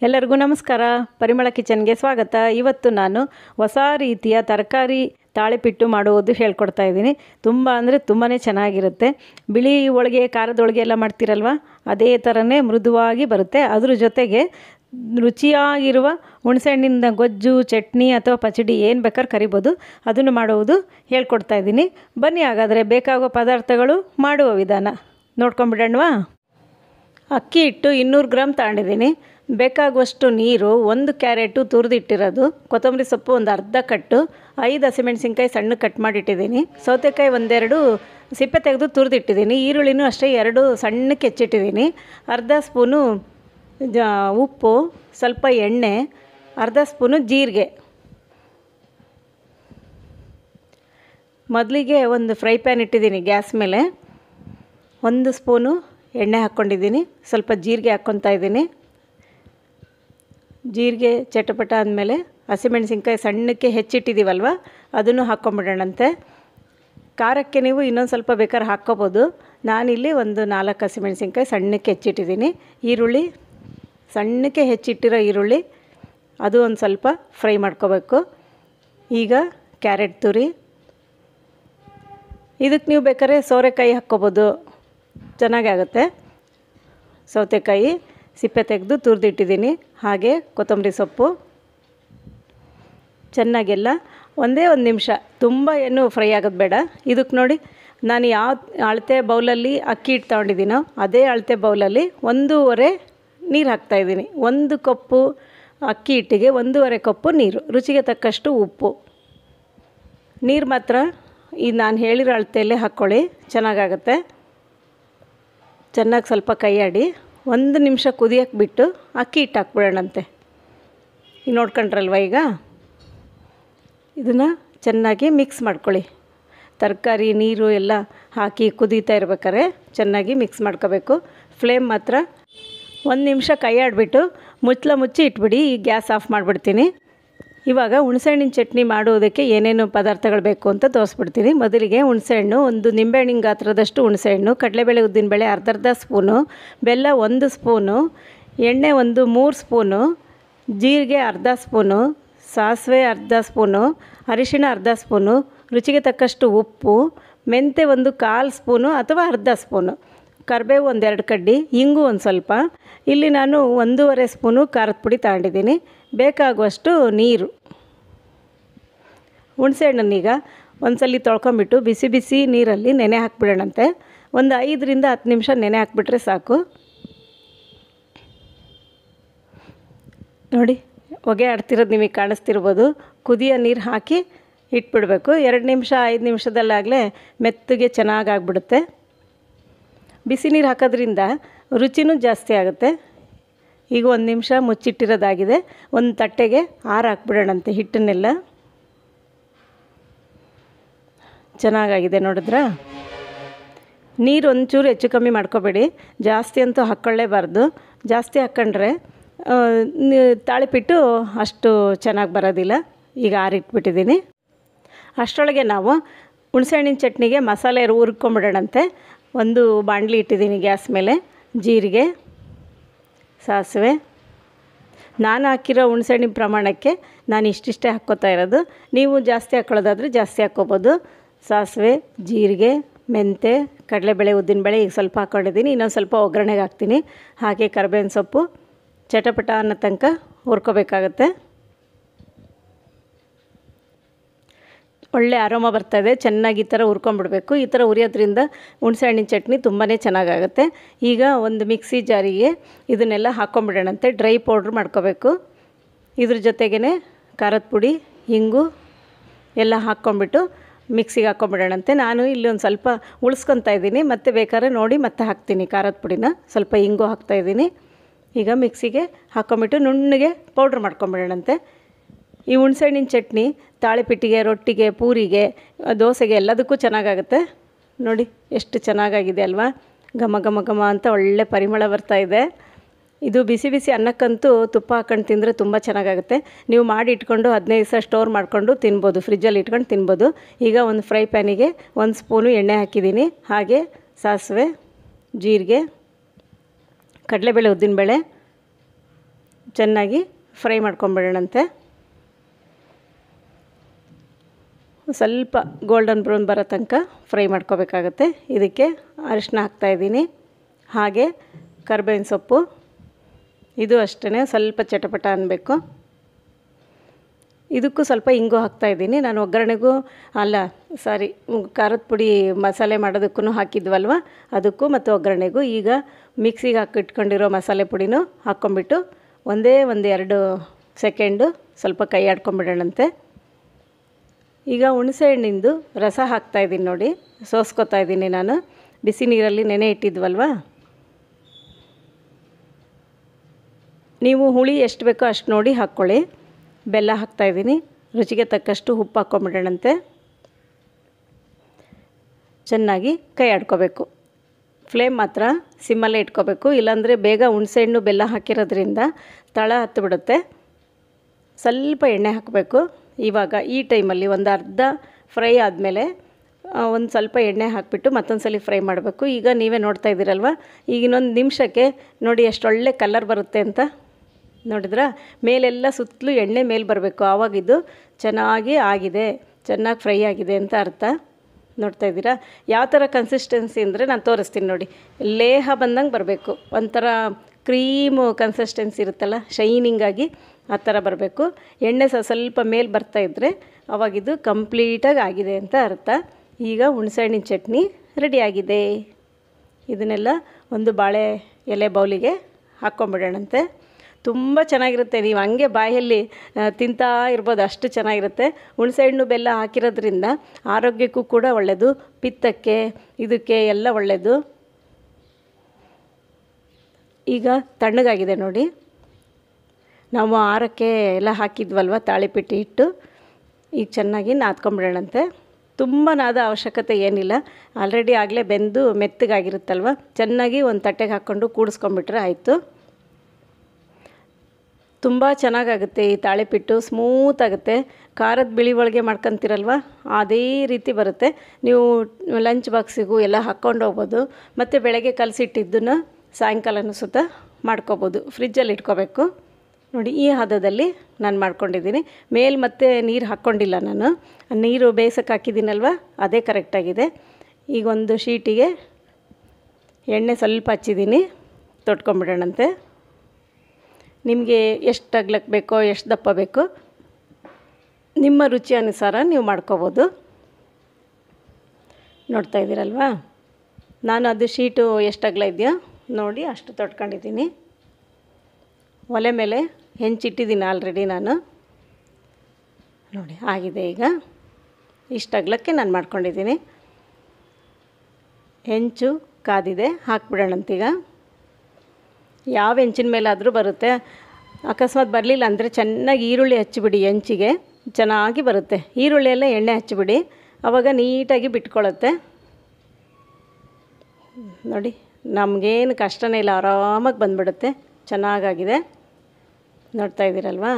ಎಲ್ಲರಿಗೂ ನಮಸ್ಕಾರ ಪರಿಮಳ ಕಿಚನ್ಗೆ ಸ್ವಾಗತ ಇವತ್ತು ನಾನು ಹೊಸ ರೀತಿಯ ತರಕಾರಿ ತಾಳಿಪಿಟ್ಟು ಮಾಡುವುದು ಹೇಳ್ಕೊಡ್ತಾ ಇದ್ದೀನಿ ತುಂಬ ಅಂದರೆ ತುಂಬಾ ಚೆನ್ನಾಗಿರುತ್ತೆ ಬಿಳಿ ಹೋಳಿಗೆ ಖಾರದ ಹೋಳಿಗೆ ಎಲ್ಲ ಮಾಡ್ತೀರಲ್ವ ಅದೇ ಥರನೇ ಮೃದುವಾಗಿ ಬರುತ್ತೆ ಅದ್ರ ಜೊತೆಗೆ ರುಚಿಯಾಗಿರುವ ಹುಣಸೆಹಣ್ಣಿಂದ ಗೊಜ್ಜು ಚಟ್ನಿ ಅಥವಾ ಪಚಡಿ ಏನು ಬೇಕಾದ್ರೆ ಕರಿಬೋದು ಅದನ್ನು ಮಾಡುವುದು ಹೇಳ್ಕೊಡ್ತಾ ಇದ್ದೀನಿ ಬನ್ನಿ ಹಾಗಾದರೆ ಬೇಕಾಗುವ ಪದಾರ್ಥಗಳು ಮಾಡುವ ವಿಧಾನ ನೋಡ್ಕೊಂಬಿಡೋಣವಾ ಅಕ್ಕಿ ಹಿಟ್ಟು ಇನ್ನೂರು ಗ್ರಾಮ್ ತಗೊಂಡಿದ್ದೀನಿ ಬೇಕಾಗುವಷ್ಟು ನೀರು ಒಂದು ಕ್ಯಾರೆಟು ತುರಿದಿಟ್ಟಿರೋದು ಕೊತ್ತಂಬರಿ ಸೊಪ್ಪು ಒಂದು ಅರ್ಧ ಕಟ್ಟು ಐದು ಹಸಿಮೆಣಸಿನ್ಕಾಯಿ ಸಣ್ಣ ಕಟ್ ಮಾಡಿಟ್ಟಿದ್ದೀನಿ ಸೌತೆಕಾಯಿ ಒಂದೆರಡು ಸಿಪ್ಪೆ ತೆಗೆದು ತುರಿದಿಟ್ಟಿದ್ದೀನಿ ಈರುಳ್ಳಿನೂ ಅಷ್ಟೇ ಎರಡು ಸಣ್ಣಕ್ಕೆ ಹೆಚ್ಚಿಟ್ಟಿದ್ದೀನಿ ಅರ್ಧ ಸ್ಪೂನು ಜ ಉಪ್ಪು ಸ್ವಲ್ಪ ಎಣ್ಣೆ ಅರ್ಧ ಸ್ಪೂನು ಜೀರಿಗೆ ಮೊದಲಿಗೆ ಒಂದು ಫ್ರೈ ಪ್ಯಾನ್ ಇಟ್ಟಿದ್ದೀನಿ ಗ್ಯಾಸ್ ಮೇಲೆ ಒಂದು ಸ್ಪೂನು ಎಣ್ಣೆ ಹಾಕ್ಕೊಂಡಿದ್ದೀನಿ ಸ್ವಲ್ಪ ಜೀರಿಗೆ ಹಾಕ್ಕೊತಾ ಇದ್ದೀನಿ ಜೀರಿಗೆ ಚಟಪಟ ಅಂದಮೇಲೆ ಹಸಿಮೆಣ್ಸಿನ್ಕಾಯಿ ಸಣ್ಣಕ್ಕೆ ಹೆಚ್ಚಿಟ್ಟಿದ್ದೀವಲ್ವ ಅದನ್ನು ಹಾಕ್ಕೊಂಬಿಡೋಣಂತೆ ಖಾರಕ್ಕೆ ನೀವು ಇನ್ನೊಂದು ಸ್ವಲ್ಪ ಬೇಕಾದ್ರೆ ಹಾಕ್ಕೋಬೋದು ನಾನಿಲ್ಲಿ ಒಂದು ನಾಲ್ಕು ಹಸಿಮೆಣ್ಸಿನ್ಕಾಯಿ ಸಣ್ಣಕ್ಕೆ ಹೆಚ್ಚಿಟ್ಟಿದ್ದೀನಿ ಈರುಳ್ಳಿ ಸಣ್ಣಕ್ಕೆ ಹೆಚ್ಚಿಟ್ಟಿರೋ ಈರುಳ್ಳಿ ಅದು ಒಂದು ಸ್ವಲ್ಪ ಫ್ರೈ ಮಾಡ್ಕೋಬೇಕು ಈಗ ಕ್ಯಾರೆಟ್ ತುರಿ ಇದಕ್ಕೆ ನೀವು ಬೇಕಾದ್ರೆ ಸೋರೆಕಾಯಿ ಹಾಕ್ಕೋಬೋದು ಚೆನ್ನಾಗಾಗುತ್ತೆ ಸೌತೆಕಾಯಿ ಸಿಪ್ಪೆ ತೆಗೆದು ತುರಿದಿಟ್ಟಿದ್ದೀನಿ ಹಾಗೆ ಕೊತ್ತಂಬರಿ ಸೊಪ್ಪು ಚೆನ್ನಾಗೆಲ್ಲ ಒಂದೇ ಒಂದು ನಿಮಿಷ ತುಂಬ ಏನು ಫ್ರೈ ಆಗೋದು ಬೇಡ ಇದಕ್ಕೆ ನೋಡಿ ನಾನು ಯಾವ ಅಳತೆ ಬೌಲಲ್ಲಿ ಅಕ್ಕಿ ಹಿಟ್ಟು ತೊಗೊಂಡಿದ್ದೀನೋ ಅದೇ ಅಳತೆ ಬೌಲಲ್ಲಿ ಒಂದೂವರೆ ನೀರು ಹಾಕ್ತಾಯಿದ್ದೀನಿ ಒಂದು ಕಪ್ಪು ಅಕ್ಕಿ ಹಿಟ್ಟಿಗೆ ಒಂದೂವರೆ ಕಪ್ಪು ನೀರು ರುಚಿಗೆ ತಕ್ಕಷ್ಟು ಉಪ್ಪು ನೀರು ಮಾತ್ರ ಈ ನಾನು ಹೇಳಿರೋ ಅಳತೆಯಲ್ಲೇ ಹಾಕ್ಕೊಳ್ಳಿ ಚೆನ್ನಾಗಾಗತ್ತೆ ಚೆನ್ನಾಗಿ ಸ್ವಲ್ಪ ಕೈಯಾಡಿ ಒಂದು ನಿಮಿಷ ಕುದಿಯೋಕ್ಕೆ ಬಿಟ್ಟು ಅಕ್ಕಿ ಹಿಟ್ಟು ಹಾಕ್ಬಿಡೋಣಂತೆ ಈಗ ನೋಡ್ಕೊಂಡ್ರಲ್ವ ಈಗ ಇದನ್ನು ಚೆನ್ನಾಗಿ ಮಿಕ್ಸ್ ಮಾಡ್ಕೊಳ್ಳಿ ತರಕಾರಿ ನೀರು ಎಲ್ಲ ಹಾಕಿ ಕುದೀತಾ ಇರ್ಬೇಕಾದ್ರೆ ಚೆನ್ನಾಗಿ ಮಿಕ್ಸ್ ಮಾಡ್ಕೋಬೇಕು ಫ್ಲೇಮ್ ಮಾತ್ರ ಒಂದು ನಿಮಿಷ ಕೈ ಆಡಿಬಿಟ್ಟು ಮುಚ್ಚಲ ಮುಚ್ಚಿ ಇಟ್ಬಿಡಿ ಈ ಗ್ಯಾಸ್ ಆಫ್ ಮಾಡಿಬಿಡ್ತೀನಿ ಇವಾಗ ಹುಣಸೆಹಣ್ಣಿನ ಚಟ್ನಿ ಮಾಡುವುದಕ್ಕೆ ಏನೇನು ಪದಾರ್ಥಗಳು ಬೇಕು ಅಂತ ತೋರಿಸ್ಬಿಡ್ತೀನಿ ಮೊದಲಿಗೆ ಹುಣಸೆಹಣ್ಣು ಒಂದು ನಿಂಬೆಹಣ್ಣಿನ ಗಾತ್ರದಷ್ಟು ಹುಣಸೆಹಣ್ಣು ಕಡಲೆಬೇಳೆ ಉದ್ದಿನಬೇಳೆ ಅರ್ಧ ಅರ್ಧ ಸ್ಪೂನು ಬೆಲ್ಲ ಒಂದು ಸ್ಪೂನು ಎಣ್ಣೆ ಒಂದು ಮೂರು ಸ್ಪೂನು ಜೀರಿಗೆ ಅರ್ಧ ಸ್ಪೂನು ಸಾಸಿವೆ ಅರ್ಧ ಸ್ಪೂನು ಅರಿಶಿಣ ಅರ್ಧ ಸ್ಪೂನು ರುಚಿಗೆ ತಕ್ಕಷ್ಟು ಉಪ್ಪು ಮೆಂತೆ ಒಂದು ಕಾಲು ಸ್ಪೂನು ಅಥವಾ ಅರ್ಧ ಸ್ಪೂನು ಕರಿಬೇವು ಒಂದೆರಡು ಕಡ್ಡಿ ಇಂಗು ಒಂದು ಸ್ವಲ್ಪ ಇಲ್ಲಿ ನಾನು ಒಂದೂವರೆ ಸ್ಪೂನು ಖಾರದ ಪುಡಿ ತಗೊಂಡಿದ್ದೀನಿ ಬೇಕಾಗುವಷ್ಟು ನೀರು ಹುಣಸೆಹಣ್ಣನ್ನೀಗ ಒಂದ್ಸಲ ತೊಳ್ಕೊಂಬಿಟ್ಟು ಬಿಸಿ ಬಿಸಿ ನೀರಲ್ಲಿ ನೆನೆ ಹಾಕ್ಬಿಡೋಣಂತೆ ಒಂದು ಐದರಿಂದ ಹತ್ತು ನಿಮಿಷ ನೆನೆ ಹಾಕ್ಬಿಟ್ರೆ ಸಾಕು ನೋಡಿ ಹೊಗೆ ಆಡ್ತಿರೋದು ನಿಮಗೆ ಕಾಣಿಸ್ತಿರ್ಬೋದು ಕುದಿಯೋ ನೀರು ಹಾಕಿ ಇಟ್ಬಿಡಬೇಕು ಎರಡು ನಿಮಿಷ ಐದು ನಿಮಿಷದಲ್ಲಾಗಲೇ ಮೆತ್ತಗೆ ಚೆನ್ನಾಗಾಗ್ಬಿಡುತ್ತೆ ಬಿಸಿ ನೀರು ಹಾಕೋದ್ರಿಂದ ರುಚಿನೂ ಜಾಸ್ತಿ ಆಗುತ್ತೆ ಈಗ ಒಂದು ನಿಮಿಷ ಮುಚ್ಚಿಟ್ಟಿರೋದಾಗಿದೆ ಒಂದು ತಟ್ಟೆಗೆ ಆರು ಹಾಕ್ಬಿಡೋಣಂತೆ ಹಿಟ್ಟನ್ನೆಲ್ಲ ಚೆನ್ನಾಗಾಗಿದೆ ನೋಡಿದ್ರಾ ನೀರು ಒಂಚೂರು ಹೆಚ್ಚು ಕಮ್ಮಿ ಮಾಡ್ಕೋಬೇಡಿ ಜಾಸ್ತಿ ಅಂತೂ ಹಾಕ್ಕೊಳ್ಳೇಬಾರ್ದು ಜಾಸ್ತಿ ಹಾಕ್ಕೊಂಡ್ರೆ ತಾಳಿಪಿಟ್ಟು ಅಷ್ಟು ಚೆನ್ನಾಗಿ ಬರೋದಿಲ್ಲ ಈಗ ಆರಿಟ್ಬಿಟ್ಟಿದ್ದೀನಿ ಅಷ್ಟರೊಳಗೆ ನಾವು ಹುಣಸೆಹಣ್ಣಿನ ಚಟ್ನಿಗೆ ಮಸಾಲೆ ಹುರ್ಕೊಂಬಿಡೋಣಂತೆ ಒಂದು ಬಾಣಲಿ ಇಟ್ಟಿದ್ದೀನಿ ಗ್ಯಾಸ್ ಮೇಲೆ ಜೀರಿಗೆ ಸಾಸಿವೆ ನಾನು ಹಾಕಿರೋ ಹುಣಸೆಹಣ್ಣಿನ ಪ್ರಮಾಣಕ್ಕೆ ನಾನು ಇಷ್ಟಿಷ್ಟೇ ಹಾಕ್ಕೋತಾ ಇರೋದು ನೀವು ಜಾಸ್ತಿ ಹಾಕ್ಕೊಳ್ಳೋದಾದರೆ ಜಾಸ್ತಿ ಹಾಕ್ಕೋಬೋದು ಸಾಸಿವೆ ಜೀರಿಗೆ ಮೆಂತೆ ಕಡಲೆಬೇಳೆ ಉದ್ದಿನಬೇಳೆ ಈಗ ಸ್ವಲ್ಪ ಹಾಕ್ಕೊಂಡಿದ್ದೀನಿ ಇನ್ನೊಂದು ಸ್ವಲ್ಪ ಒಗ್ಗರಣೆಗೆ ಹಾಕ್ತೀನಿ ಹಾಗೆ ಕರಿಬೇವಿನ ಸೊಪ್ಪು ಚಟಪಟ ಅನ್ನೋ ತನಕ ಹುರ್ಕೋಬೇಕಾಗತ್ತೆ ಒಳ್ಳೆ ಆರೋಮ ಬರ್ತಾಯಿದೆ ಚೆನ್ನಾಗಿ ಈ ಥರ ಹುರ್ಕೊಂಬಿಡ್ಬೇಕು ಈ ಥರ ಹುರಿಯೋದ್ರಿಂದ ಹುಣಸೆಹಣ್ಣಿನ ಚಟ್ನಿ ತುಂಬಾ ಚೆನ್ನಾಗಾಗುತ್ತೆ ಈಗ ಒಂದು ಮಿಕ್ಸಿ ಜಾರಿಗೆ ಇದನ್ನೆಲ್ಲ ಹಾಕ್ಕೊಂಬಿಡೋಣಂತೆ ಡ್ರೈ ಪೌಡ್ರ್ ಮಾಡ್ಕೋಬೇಕು ಇದ್ರ ಜೊತೆಗೇ ಖಾರದ ಪುಡಿ ಹಿಂಗು ಎಲ್ಲ ಹಾಕ್ಕೊಂಬಿಟ್ಟು ಮಿಕ್ಸಿಗೆ ಹಾಕ್ಕೊಂಬಿಡೋಣಂತೆ ನಾನು ಇಲ್ಲಿ ಒಂದು ಸ್ವಲ್ಪ ಉಳಿಸ್ಕೊತಾ ಇದ್ದೀನಿ ಮತ್ತು ಬೇಕಾದ್ರೆ ನೋಡಿ ಮತ್ತೆ ಹಾಕ್ತೀನಿ ಖಾರದ ಪುಡಿನ ಸ್ವಲ್ಪ ಹಿಂಗು ಹಾಕ್ತಾಯಿದ್ದೀನಿ ಈಗ ಮಿಕ್ಸಿಗೆ ಹಾಕ್ಕೊಂಬಿಟ್ಟು ನುಣ್ಣಗೆ ಪೌಡ್ರ್ ಮಾಡ್ಕೊಂಬಿಡೋಣಂತೆ ಈ ಹುಣಸೆಹಣ್ಣಿನ ಚಟ್ನಿ ತಾಳಿಪಿಟ್ಟಿಗೆ ರೊಟ್ಟಿಗೆ ಪೂರಿಗೆ ದೋಸೆಗೆ ಎಲ್ಲದಕ್ಕೂ ಚೆನ್ನಾಗಾಗುತ್ತೆ ನೋಡಿ ಎಷ್ಟು ಚೆನ್ನಾಗಾಗಿದೆ ಅಲ್ವಾ ಘಮ ಘಮ ಘಮ ಅಂತ ಒಳ್ಳೆ ಪರಿಮಳ ಬರ್ತಾಯಿದೆ ಇದು ಬಿಸಿ ಬಿಸಿ ಅನ್ನಕ್ಕಂತೂ ತುಪ್ಪ ಹಾಕ್ಕೊಂಡು ತಿಂದರೆ ತುಂಬ ಚೆನ್ನಾಗಾಗುತ್ತೆ ನೀವು ಮಾಡಿ ಇಟ್ಕೊಂಡು ಹದಿನೈದು ದಿವಸ ಸ್ಟೋರ್ ಮಾಡಿಕೊಂಡು ತಿನ್ಬೋದು ಫ್ರಿಜ್ಜಲ್ಲಿ ಇಟ್ಕೊಂಡು ತಿನ್ಬೋದು ಈಗ ಒಂದು ಫ್ರೈ ಪ್ಯಾನಿಗೆ ಒಂದು ಸ್ಪೂನು ಎಣ್ಣೆ ಹಾಕಿದ್ದೀನಿ ಹಾಗೆ ಸಾಸಿವೆ ಜೀರಿಗೆ ಕಡಲೆಬೇಳೆ ಉದ್ದಿನಬೇಳೆ ಚೆನ್ನಾಗಿ ಫ್ರೈ ಮಾಡ್ಕೊಂಬಿಡೋಣಂತೆ ಸ್ವಲ್ಪ ಗೋಲ್ಡನ್ ಬ್ರೌನ್ ಬರೋ ತನಕ ಫ್ರೈ ಮಾಡ್ಕೋಬೇಕಾಗತ್ತೆ ಇದಕ್ಕೆ ಅರಿಶಿನ ಹಾಕ್ತಾಯಿದ್ದೀನಿ ಹಾಗೆ ಕರ್ಬೇವಿನ ಸೊಪ್ಪು ಇದು ಅಷ್ಟೇ ಸ್ವಲ್ಪ ಚಟಪಟ ಅನ್ನಬೇಕು ಇದಕ್ಕೂ ಸ್ವಲ್ಪ ಇಂಗು ಹಾಕ್ತಾಯಿದ್ದೀನಿ ನಾನು ಒಗ್ಗರಣೆಗೂ ಅಲ್ಲ ಸಾರಿ ಖಾರದ ಪುಡಿ ಮಸಾಲೆ ಮಾಡೋದಕ್ಕೂ ಹಾಕಿದ್ವಲ್ವ ಅದಕ್ಕೂ ಮತ್ತು ಒಗ್ಗರಣೆಗೂ ಈಗ ಮಿಕ್ಸಿಗೆ ಹಾಕಿಟ್ಕೊಂಡಿರೋ ಮಸಾಲೆ ಪುಡಿನೂ ಹಾಕ್ಕೊಂಬಿಟ್ಟು ಒಂದೇ ಒಂದು ಎರಡು ಸೆಕೆಂಡು ಸ್ವಲ್ಪ ಕೈ ಆಡ್ಕೊಂಬಿಡೋಣಂತೆ ಈಗ ಹುಣಸೆ ಹಣ್ಣಿಂದು ರಸ ಹಾಕ್ತಾಯಿದ್ದೀನಿ ನೋಡಿ ಸೋಸ್ಕೊತಾ ಇದ್ದೀನಿ ನಾನು ಬಿಸಿ ನೀರಲ್ಲಿ ನೆನೆ ಇಟ್ಟಿದ್ವಲ್ವ ನೀವು ಹುಳಿ ಎಷ್ಟು ಬೇಕೋ ಅಷ್ಟು ನೋಡಿ ಹಾಕ್ಕೊಳ್ಳಿ ಬೆಲ್ಲ ಹಾಕ್ತಾಯಿದ್ದೀನಿ ರುಚಿಗೆ ತಕ್ಕಷ್ಟು ಉಪ್ಪು ಹಾಕ್ಕೊಂಬಿಡೋಣಂತೆ ಚೆನ್ನಾಗಿ ಕೈ ಆಡ್ಕೋಬೇಕು ಫ್ಲೇಮ್ ಮಾತ್ರ ಸಿಮ್ಮಲ್ಲೇ ಇಟ್ಕೋಬೇಕು ಇಲ್ಲಾಂದರೆ ಬೇಗ ಹುಣಸೆಹಣ್ಣು ಬೆಲ್ಲ ಹಾಕಿರೋದ್ರಿಂದ ತಳ ಹತ್ತಿಬಿಡುತ್ತೆ ಸ್ವಲ್ಪ ಎಣ್ಣೆ ಹಾಕಬೇಕು ಇವಾಗ ಈ ಟೈಮಲ್ಲಿ ಒಂದು ಅರ್ಧ ಫ್ರೈ ಆದಮೇಲೆ ಒಂದು ಸ್ವಲ್ಪ ಎಣ್ಣೆ ಹಾಕಿಬಿಟ್ಟು ಮತ್ತೊಂದು ಸಲ ಫ್ರೈ ಮಾಡಬೇಕು ಈಗ ನೀವೇ ನೋಡ್ತಾ ಇದ್ದೀರಲ್ವ ಈಗ ಇನ್ನೊಂದು ನಿಮಿಷಕ್ಕೆ ನೋಡಿ ಎಷ್ಟು ಒಳ್ಳೆ ಕಲರ್ ಬರುತ್ತೆ ಅಂತ ನೋಡಿದ್ರಾ ಮೇಲೆಲ್ಲ ಸುತ್ತಲೂ ಎಣ್ಣೆ ಮೇಲೆ ಬರಬೇಕು ಆವಾಗ ಇದು ಚೆನ್ನಾಗಿ ಆಗಿದೆ ಚೆನ್ನಾಗಿ ಫ್ರೈ ಆಗಿದೆ ಅಂತ ಅರ್ಥ ನೋಡ್ತಾ ಇದ್ದೀರಾ ಯಾವ ಥರ ಕನ್ಸಿಸ್ಟೆನ್ಸಿ ಅಂದರೆ ನಾನು ತೋರಿಸ್ತೀನಿ ನೋಡಿ ಲೇಹ ಬಂದಂಗೆ ಬರಬೇಕು ಒಂಥರ ಕ್ರೀಮು ಕನ್ಸಿಸ್ಟೆನ್ಸಿ ಇರುತ್ತಲ್ಲ ಶೈನಿಂಗಾಗಿ ಆ ಥರ ಬರಬೇಕು ಎಣ್ಣೆ ಸಹ ಸ್ವಲ್ಪ ಮೇಲೆ ಬರ್ತಾಯಿದ್ರೆ ಅವಾಗಿದು ಕಂಪ್ಲೀಟಾಗಿ ಆಗಿದೆ ಅಂತ ಅರ್ಥ ಈಗ ಹುಣಸೆಹಣ್ಣಿನ ಚಟ್ನಿ ರೆಡಿಯಾಗಿದೆ ಇದನ್ನೆಲ್ಲ ಒಂದು ಬಾಳೆ ಎಲೆ ಬೌಲಿಗೆ ಹಾಕ್ಕೊಂಬಿಡೋಣಂತೆ ತುಂಬ ಚೆನ್ನಾಗಿರುತ್ತೆ ನೀವು ಹಂಗೆ ಬಾಯಲ್ಲಿ ತಿಂತಾ ಇರ್ಬೋದು ಅಷ್ಟು ಚೆನ್ನಾಗಿರುತ್ತೆ ಹುಣಸೆಹಣ್ಣು ಬೆಲ್ಲ ಹಾಕಿರೋದ್ರಿಂದ ಆರೋಗ್ಯಕ್ಕೂ ಕೂಡ ಒಳ್ಳೆಯದು ಪಿತ್ತಕ್ಕೆ ಇದಕ್ಕೆ ಎಲ್ಲ ಒಳ್ಳೆಯದು ಈಗ ತಣ್ಣಗಾಗಿದೆ ನೋಡಿ ನಾವು ಆರಕ್ಕೆ ಎಲ್ಲ ಹಾಕಿದ್ವಲ್ವ ತಾಳಿಪಿಟ್ಟು ಹಿಟ್ಟು ಈಗ ಚೆನ್ನಾಗಿ ನಾದ್ಕೊಂಬಿಡೋಣಂತೆ ತುಂಬ ನಾದ ಅವಶ್ಯಕತೆ ಏನಿಲ್ಲ ಆಲ್ರೆಡಿ ಆಗಲೇ ಬೆಂದು ಮೆತ್ತಗಾಗಿರುತ್ತಲ್ವ ಚೆನ್ನಾಗಿ ಒಂದು ತಟ್ಟೆಗೆ ಹಾಕ್ಕೊಂಡು ಕೂಡಿಸ್ಕೊಂಬಿಟ್ರೆ ಆಯಿತು ತುಂಬ ಚೆನ್ನಾಗಾಗುತ್ತೆ ಈ ತಾಳಿಪಿಟ್ಟು ಸ್ಮೂತ್ ಆಗುತ್ತೆ ಖಾರದ ಬಿಳಿ ಒಳಗೆ ಮಾಡ್ಕೊತೀರಲ್ವ ಅದೇ ರೀತಿ ಬರುತ್ತೆ ನೀವು ಲಂಚ್ ಬಾಕ್ಸಿಗೂ ಎಲ್ಲ ಹಾಕ್ಕೊಂಡು ಹೋಗ್ಬೋದು ಮತ್ತು ಬೆಳಗ್ಗೆ ಕಲಸಿಟ್ಟಿದ್ದನ್ನು ಸಾಯಂಕಾಲನೂ ಸುತ್ತ ಮಾಡ್ಕೋಬೋದು ಫ್ರಿಜ್ಜಲ್ಲಿ ಇಟ್ಕೋಬೇಕು ನೋಡಿ ಈ ಹದದಲ್ಲಿ ನಾನು ಮಾಡ್ಕೊಂಡಿದ್ದೀನಿ ಮೇಲೆ ಮತ್ತೆ ನೀರು ಹಾಕ್ಕೊಂಡಿಲ್ಲ ನಾನು ನೀರು ಬೇಯಿಸೋಕೆ ಹಾಕಿದ್ದೀನಲ್ವ ಅದೇ ಕರೆಕ್ಟಾಗಿದೆ ಈಗ ಒಂದು ಶೀಟಿಗೆ ಎಣ್ಣೆ ಸ್ವಲ್ಪ ಹಚ್ಚಿದ್ದೀನಿ ತೊಟ್ಕೊಂಬಿಡೋಣಂತೆ ನಿಮಗೆ ಎಷ್ಟು ಅಗ್ಲಕ್ಕೆ ಬೇಕೋ ಎಷ್ಟು ದಪ್ಪ ಬೇಕೋ ನಿಮ್ಮ ರುಚಿ ಅನುಸಾರ ನೀವು ಮಾಡ್ಕೋಬೋದು ನೋಡ್ತಾ ಇದ್ದೀರಲ್ವಾ ನಾನು ಅದು ಶೀಟು ಎಷ್ಟು ಅಗಲ ಇದೆಯೋ ನೋಡಿ ಅಷ್ಟು ತೊಟ್ಕೊಂಡಿದ್ದೀನಿ ಒಲೆ ಮೇಲೆ ಹೆಂಚಿಟ್ಟಿದ್ದೀನಿ ಆಲ್ರೆಡಿ ನಾನು ನೋಡಿ ಆಗಿದೆ ಈಗ ಇಷ್ಟು ಅಗಲಕ್ಕೆ ನಾನು ಮಾಡ್ಕೊಂಡಿದ್ದೀನಿ ಹೆಂಚು ಕಾದಿದೆ ಹಾಕ್ಬಿಡೋಣಂತೀಗ ಯಾವ ಹೆಂಚಿನ ಮೇಲಾದರೂ ಬರುತ್ತೆ ಅಕಸ್ಮಾತ್ ಬರಲಿಲ್ಲ ಅಂದರೆ ಚೆನ್ನಾಗಿ ಈರುಳ್ಳಿ ಹಚ್ಚಿಬಿಡಿ ಹೆಂಚಿಗೆ ಚೆನ್ನಾಗಿ ಬರುತ್ತೆ ಈರುಳ್ಳಿ ಎಲ್ಲ ಎಣ್ಣೆ ಹಚ್ಚಿಬಿಡಿ ಆವಾಗ ನೀಟಾಗಿ ಬಿಟ್ಕೊಳ್ಳುತ್ತೆ ನೋಡಿ ನಮಗೇನು ಕಷ್ಟನೇ ಇಲ್ಲ ಆರಾಮಾಗಿ ಬಂದುಬಿಡುತ್ತೆ ಚೆನ್ನಾಗಾಗಿದೆ ನೋಡ್ತಾ ಇದ್ದೀರಲ್ವಾ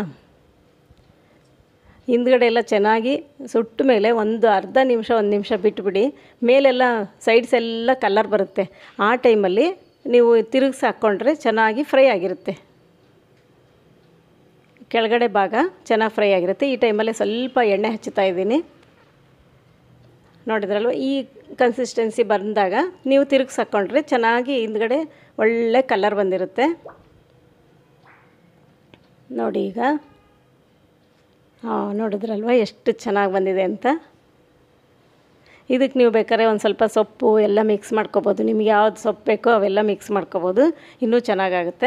ಹಿಂದ್ಗಡೆ ಎಲ್ಲ ಚೆನ್ನಾಗಿ ಸುಟ್ಟ ಮೇಲೆ ಒಂದು ಅರ್ಧ ನಿಮಿಷ ಒಂದು ನಿಮಿಷ ಬಿಟ್ಬಿಡಿ ಮೇಲೆಲ್ಲ ಸೈಡ್ಸ್ ಎಲ್ಲ ಕಲರ್ ಬರುತ್ತೆ ಆ ಟೈಮಲ್ಲಿ ನೀವು ತಿರುಗಿಸಿ ಹಾಕ್ಕೊಂಡ್ರೆ ಚೆನ್ನಾಗಿ ಫ್ರೈ ಆಗಿರುತ್ತೆ ಕೆಳಗಡೆ ಭಾಗ ಚೆನ್ನಾಗಿ ಫ್ರೈ ಆಗಿರುತ್ತೆ ಈ ಟೈಮಲ್ಲಿ ಸ್ವಲ್ಪ ಎಣ್ಣೆ ಹಚ್ಚುತ್ತಾ ಇದ್ದೀನಿ ನೋಡಿದ್ರಲ್ವ ಈ ಕನ್ಸಿಸ್ಟೆನ್ಸಿ ಬಂದಾಗ ನೀವು ತಿರುಗಿಸಿ ಹಾಕ್ಕೊಂಡ್ರೆ ಚೆನ್ನಾಗಿ ಹಿಂದ್ಗಡೆ ಒಳ್ಳೆ ಕಲರ್ ಬಂದಿರುತ್ತೆ ನೋಡಿ ಈಗ ಹಾಂ ನೋಡಿದ್ರಲ್ವ ಎಷ್ಟು ಚೆನ್ನಾಗಿ ಬಂದಿದೆ ಅಂತ ಇದಕ್ಕೆ ನೀವು ಬೇಕಾದ್ರೆ ಒಂದು ಸ್ವಲ್ಪ ಸೊಪ್ಪು ಎಲ್ಲ ಮಿಕ್ಸ್ ಮಾಡ್ಕೊಬೋದು ನಿಮ್ಗೆ ಯಾವ್ದು ಸೊಪ್ಪು ಬೇಕೋ ಅವೆಲ್ಲ ಮಿಕ್ಸ್ ಮಾಡ್ಕೊಬೋದು ಇನ್ನೂ ಚೆನ್ನಾಗಾಗುತ್ತೆ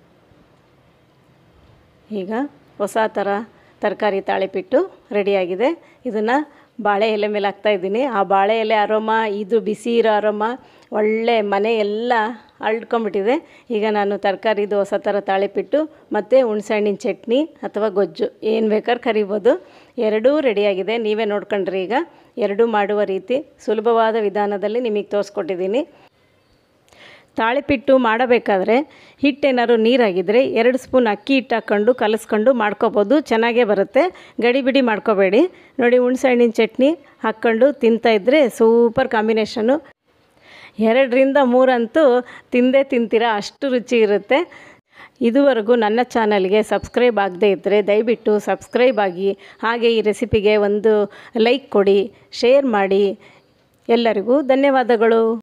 ಈಗ ಹೊಸ ಥರ ತರಕಾರಿ ತಾಳಿಪಿಟ್ಟು ರೆಡಿಯಾಗಿದೆ ಇದನ್ನು ಬಾಳೆ ಎಲೆ ಮೇಲೆ ಹಾಕ್ತಾಯಿದ್ದೀನಿ ಆ ಬಾಳೆ ಎಲೆ ಅರೋಮ ಇದು ಬಿಸಿ ಇರೋ ಅರೋಮ ಒಳ್ಳೆ ಮನೆ ಎಲ್ಲ ಅಳ್ಕೊಂಬಿಟ್ಟಿದೆ ಈಗ ನಾನು ತರಕಾರಿದು ಹೊಸ ಥರ ತಾಳಿಪಿಟ್ಟು ಮತ್ತು ಹುಣ್ಸೆಹಣ್ಣಿನ ಚಟ್ನಿ ಅಥವಾ ಗೊಜ್ಜು ಏನು ಬೇಕಾದ್ರೆ ಕರಿಬೋದು ಎರಡೂ ರೆಡಿಯಾಗಿದೆ ನೀವೇ ನೋಡ್ಕೊಂಡ್ರಿ ಈಗ ಎರಡೂ ಮಾಡುವ ರೀತಿ ಸುಲಭವಾದ ವಿಧಾನದಲ್ಲಿ ನಿಮಗೆ ತೋರಿಸ್ಕೊಟ್ಟಿದ್ದೀನಿ ತಾಳಿಪಿಟ್ಟು ಮಾಡಬೇಕಾದ್ರೆ ಹಿಟ್ಟೇನಾದ್ರು ನೀರಾಗಿದ್ದರೆ ಎರಡು ಸ್ಪೂನ್ ಅಕ್ಕಿ ಹಿಟ್ಟು ಹಾಕ್ಕೊಂಡು ಕಲಿಸ್ಕೊಂಡು ಮಾಡ್ಕೊಬೋದು ಚೆನ್ನಾಗೇ ಬರುತ್ತೆ ಗಡಿಬಿಡಿ ಮಾಡ್ಕೋಬೇಡಿ ನೋಡಿ ಹುಣ್ಸೆಹಣ್ಣಿನ ಚಟ್ನಿ ಹಾಕ್ಕೊಂಡು ತಿಂತಾಯಿದ್ರೆ ಸೂಪರ್ ಕಾಂಬಿನೇಷನು ಎರಡರಿಂದ ಮೂರಂತೂ ತಿಂದೇ ತಿಂತೀರಾ ಅಷ್ಟು ರುಚಿ ಇರುತ್ತೆ ಇದುವರೆಗೂ ನನ್ನ ಚಾನಲ್ಗೆ ಸಬ್ಸ್ಕ್ರೈಬ್ ಆಗದೇ ಇದ್ದರೆ ದಯವಿಟ್ಟು ಸಬ್ಸ್ಕ್ರೈಬ್ ಆಗಿ ಹಾಗೆ ಈ ರೆಸಿಪಿಗೆ ಒಂದು ಲೈಕ್ ಕೊಡಿ ಶೇರ್ ಮಾಡಿ ಎಲ್ಲರಿಗೂ ಧನ್ಯವಾದಗಳು